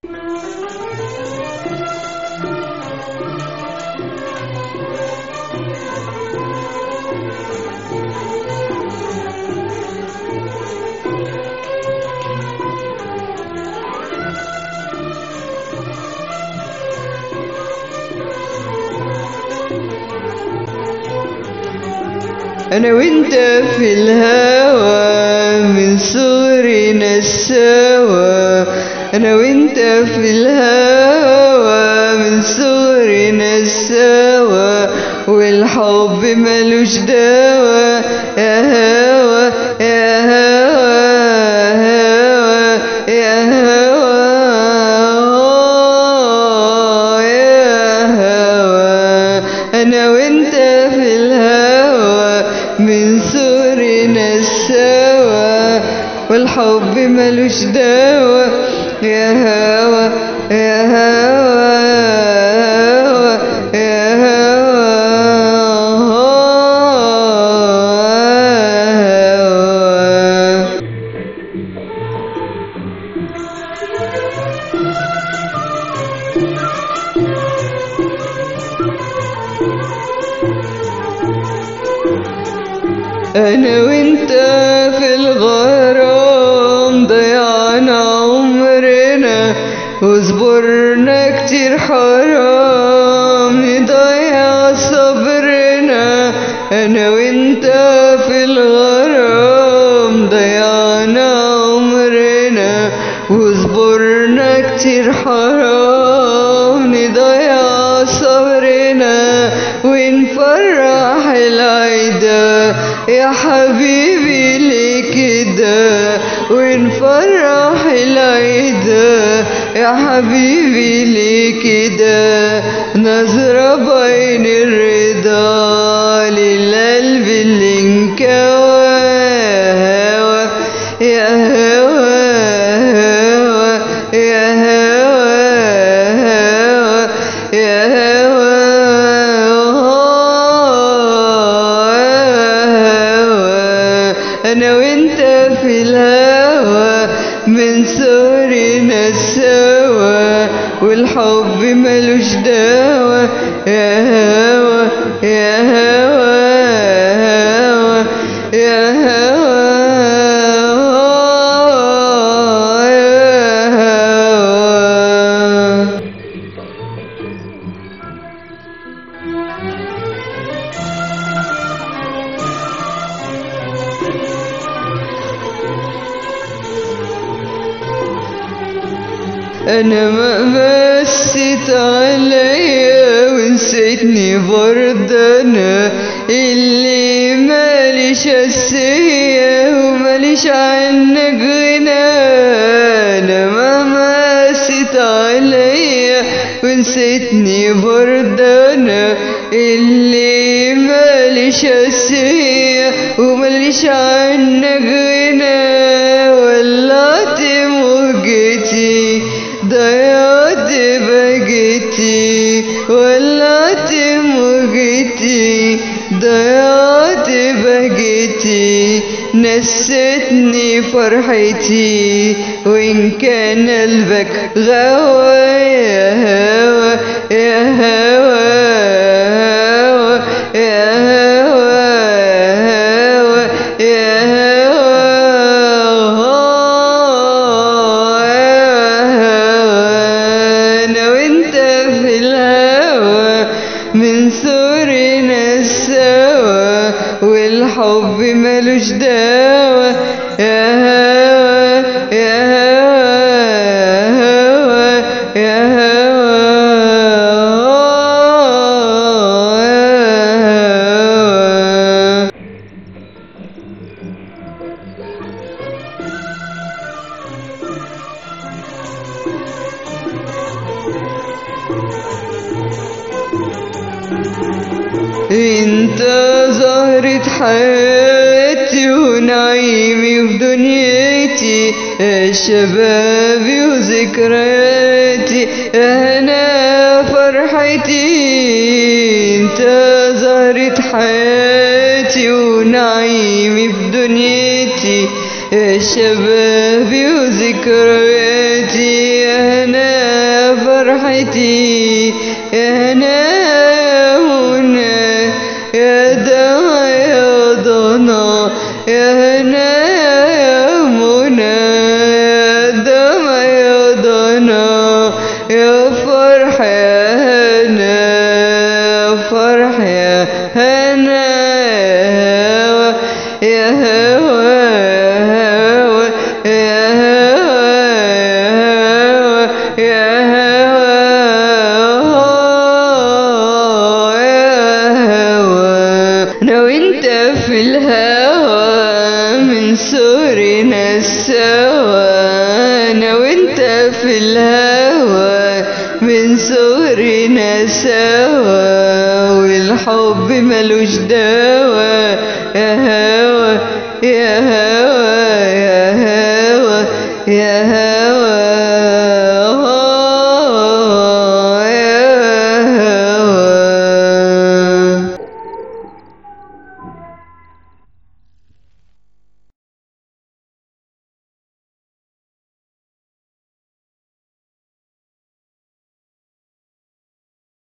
أنا وأنت في الهوى من صغرنا سوا أنا وأنت في الهوى من صغرنا سوا والحب ملوش دوا يا هوا يا هوا هوا يا هوا يا هوا أنا وأنت في الهوى من صغرنا سوا والحب ملوش دوا يا هوا يا هوا يا هوا أنا وأنت في الغرام ضيعنا عمرنا وصبرنا كتير حرام نضيع صبرنا أنا وأنت في الغرام ضيعنا عمرنا وصبرنا كتير حرام نضيع صبرنا ونفرح العيدة يا حبيبي ليه كده ونفرح العيدة يا حبيبي ليه كده نظرة بين الرضا للقلب اللي انكوى يا هوا يا هوا يا هوا يا هوا أنا وأنت في الهوى من صغرنا سوا والحب ملوش دوا يا هوا يا هوا يا هوا يا هوا انا ما مسيت عليا ونسيتني برضه انا اللي ماليش اسيه وماليش عنك غنى انا ما مسيت عليا ونسيتني برضه انا اللي ماليش اسيه وماليش عنك غنى ولعت موجتي ضيعت بقيتي ولعت موجتي ضيعت بقيتي نستني فرحتي وإن كان قلبك غوى يا هوا يا هوا يا هوا يا هوا أنا وأنت في الهوى من صغرنا سوا والحب ملوش دوا يا هوا يا هوا يا هوا انت زهرة حياتي ونعيمي في دنيتي يا شبابي وذكرياتي انا فرحتي انت زهرة حياتي ونعيمي في دنيتي يا شبابي وذكرياتي انا فرحتي يا هنا يا منى يا دمع يا ضنا يا هنا يا منى يا دمع يا ضنا يا فرح يا هنا يا فرح يا هنا يا هوا يا هوا يا هوا يا هوا انا وانت في الهوا من سورنا سوا انا وانت في الهوا من سورنا سوا والحب ملوش دوا يا هوا يا هوا يا هوا يا